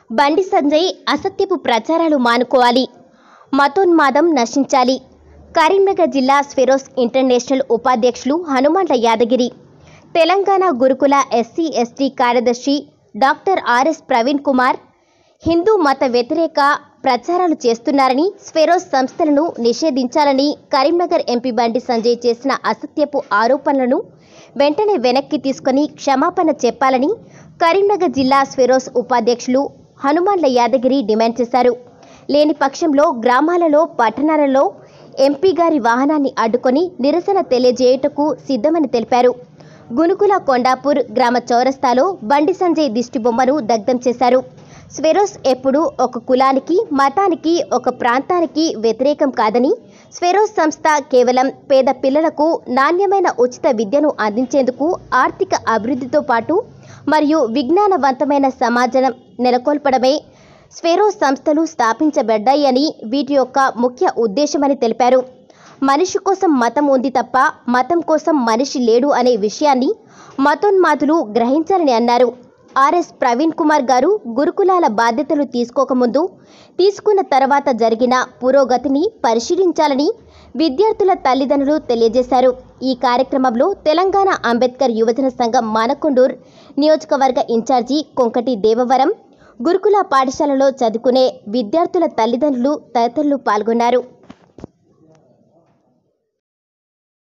బండి సంజయ్ అసత్యపు ప్రచారాలు మానుకోవాలి మతోన్మాదం నశించాలి కరీంనగర్ జిల్లా స్వెరోస్ ఇంటర్నేషనల్ ఉపాధ్యక్షులు హనుమండ్ల యాదగిరి తెలంగాణ గురుకుల ఎస్సీ ఎస్టీ కార్యదర్శి డాక్టర్ ఆర్ఎస్ ప్రవీణ్ కుమార్ హిందూ మత వ్యతిరేక ప్రచారాలు చేస్తున్నారని స్వెరోస్ సంస్థలను నిషేధించాలని కరీంనగర్ ఎంపీ బండి సంజయ్ చేసిన అసత్యపు ఆరోపణలను వెంటనే వెనక్కి తీసుకొని క్షమాపణ చెప్పాలని కరీంనగర్ జిల్లా స్వెరోస్ ఉపాధ్యక్షులు హనుమాన్ల యాదగిరి డిమాండ్ చేశారు లేని పక్షంలో గ్రామాలలో పట్టణాలలో ఎంపీ గారి వాహనాన్ని అడ్డుకొని నిరసన తెలియజేయుటకు సిద్ధమని తెలిపారు గునుకుల కొండాపూర్ గ్రామ చౌరస్తాలో బండి సంజయ్ దిష్టిబొమ్మను దగ్ధం చేశారు స్వెరోస్ ఎప్పుడూ ఒక కులానికి మతానికి ఒక ప్రాంతానికి వ్యతిరేకం కాదని స్వెరోస్ సంస్థ కేవలం పేద పిల్లలకు నాణ్యమైన ఉచిత విద్యను అందించేందుకు ఆర్థిక అభివృద్ధితో పాటు మరియు విజ్ఞానవంతమైన సమాజం నెలకొల్పడమే స్వెరోస్ సంస్థలు స్థాపించబడ్డాయి అని వీటి యొక్క ముఖ్య ఉద్దేశమని తెలిపారు మనిషి కోసం మతం ఉంది తప్ప మతం కోసం మనిషి లేడు అనే విషయాన్ని మతోన్మాదులు గ్రహించాలని అన్నారు ఆర్ఎస్ ప్రవీణ్ కుమార్ గారు గురుకులాల బాధ్యతలు తీసుకోకముందు తీసుకున్న తర్వాత జరిగిన పురోగతిని పరిశీలించాలని విద్యార్థుల తల్లిదండ్రులు తెలియజేశారు ఈ కార్యక్రమంలో తెలంగాణ అంబేద్కర్ యువజన సంఘం మానకొండూర్ నియోజకవర్గ ఇన్ఛార్జి కొంకటి దేవవరం గురుకుల పాఠశాలలో చదువుకునే విద్యార్థుల తల్లిదండ్రులు తదితరులు పాల్గొన్నారు